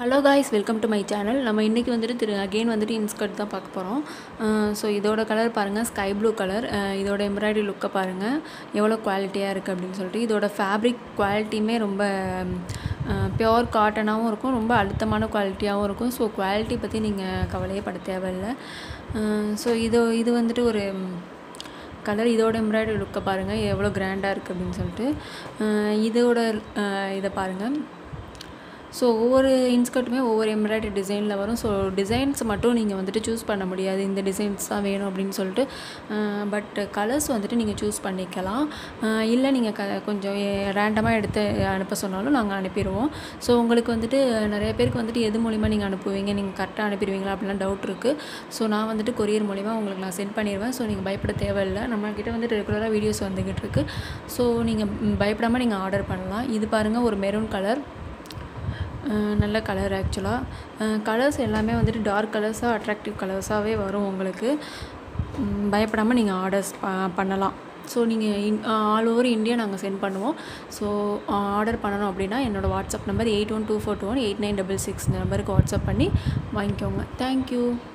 hello guys welcome to my channel நம்ம இன்றைக்கி வந்துட்டு திரு அகெயின் வந்துட்டு இன்ஸ்கர்ட் தான் பார்க்க போகிறோம் ஸோ இதோட கலர் பாருங்கள் ஸ்கை ப்ளூ கலர் இதோட எம்ப்ராய்டரி லுக்கை பாருங்கள் எவ்வளோ குவாலிட்டியாக இருக்குது அப்படின்னு சொல்லிட்டு இதோட ஃபேப்ரிக் குவாலிட்டியுமே ரொம்ப பியோர் காட்டனாகவும் இருக்கும் ரொம்ப அழுத்தமான குவாலிட்டியாகவும் இருக்கும் ஸோ குவாலிட்டி பற்றி நீங்கள் கவலையே பட தேவையில்லை ஸோ இது இது வந்துட்டு ஒரு கலர் இதோட எம்ப்ராய்டரி லுக்கை பாருங்கள் எவ்வளோ கிராண்டாக இருக்குது அப்படின்னு சொல்லிட்டு அஹ் இதோட அஹ் இதை பாருங்கள் ஸோ ஒவ்வொரு இன்ஸ்கர்ட்டுமே ஒவ்வொரு எம்ப்ராய்டரி டிசைனில் வரும் ஸோ டிசைன்ஸ் மட்டும் நீங்கள் வந்துட்டு சூஸ் பண்ண முடியாது இந்த டிசைன்ஸ் தான் வேணும் அப்படின்னு சொல்லிட்டு பட் கலர்ஸ் வந்துட்டு நீங்கள் சூஸ் பண்ணிக்கலாம் அஹ் இல்லை நீங்கள் க கொஞ்சம் ரேண்டமாக எடுத்து அனுப்ப சொன்னாலும் நாங்கள் அனுப்பிடுவோம் ஸோ உங்களுக்கு வந்துட்டு நிறைய பேருக்கு வந்துட்டு எது மூலிமா நீங்கள் அனுப்புவீங்க நீங்கள் கரெக்டாக அனுப்பிடுவீங்களா அப்படிலாம் டவுட் இருக்குது ஸோ நான் வந்துட்டு கொரியர் மூலிமா உங்களுக்கு நான் சென்ட் பண்ணிடுவேன் ஸோ நீங்கள் பயப்பட தேவையில்லை நம்மக்கிட்ட வந்துட்டு ரெகுலராக வீடியோஸ் வந்துக்கிட்டு இருக்குது ஸோ நீங்கள் பயப்படாமல் நீங்கள் ஆர்டர் பண்ணலாம் இது பாருங்கள் ஒரு மெரூன் கலர் நல்ல கலர் ஆக்சுவலாக கலர்ஸ் எல்லாமே வந்துட்டு டார்க் கலர்ஸாக அட்ராக்டிவ் கலர்ஸாகவே வரும் உங்களுக்கு ம், பயப்படாமல் நீங்கள் ஆர்டர்ஸ் பண்ணலாம் ஸோ நீங்கள் இன் ஆல் ஓவர் இந்தியா நாங்கள் சென்ட் பண்ணுவோம் ஸோ ஆர்டர் பண்ணணும் அப்படின்னா என்னோடய WhatsApp number eight one two four two one eight nine double six நம்பருக்கு வாட்ஸ்அப் பண்ணி வாங்கிக்கோங்க தேங்க்யூ